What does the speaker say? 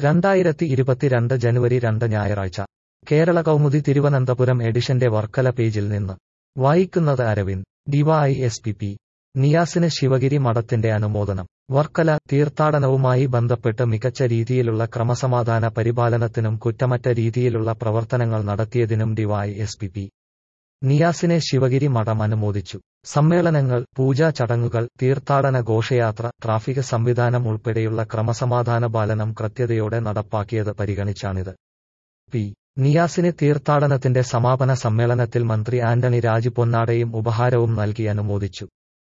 രണ്ടായിരത്തി ഇരുപത്തിരണ്ട് ജനുവരി രണ്ട് ഞായറാഴ്ച കേരള കൗമുദി തിരുവനന്തപുരം എഡിഷന്റെ വർക്കല പേജിൽ നിന്ന് വായിക്കുന്നത് Aravind DY S P P നിയാസിന് ശിവഗിരി മഠത്തിന്റെ അനുമോദനം വർക്കല തീർത്ഥാടനവുമായി ബന്ധപ്പെട്ട് മികച്ച രീതിയിലുള്ള ക്രമസമാധാന പരിപാലനത്തിനും കുറ്റമറ്റ രീതിയിലുള്ള പ്രവർത്തനങ്ങൾ നടത്തിയതിനും ഡിവൈ എസ് പി പി നിയാസിനെ ശിവഗിരി മഠം അനുമോദിച്ചു സമ്മേളനങ്ങൾ പൂജാ ചടങ്ങുകൾ തീർത്ഥാടന ഘോഷയാത്ര ട്രാഫിക് സംവിധാനം ഉൾപ്പെടെയുള്ള ക്രമസമാധാന പാലനം കൃത്യതയോടെ നടപ്പാക്കിയത് പരിഗണിച്ചാണിത് പി നിയാസിന് തീർത്ഥാടനത്തിന്റെ സമാപന സമ്മേളനത്തിൽ മന്ത്രി ആന്റണി രാജു പൊന്നാടയും ഉപഹാരവും നൽകി അനുമോദിച്ചു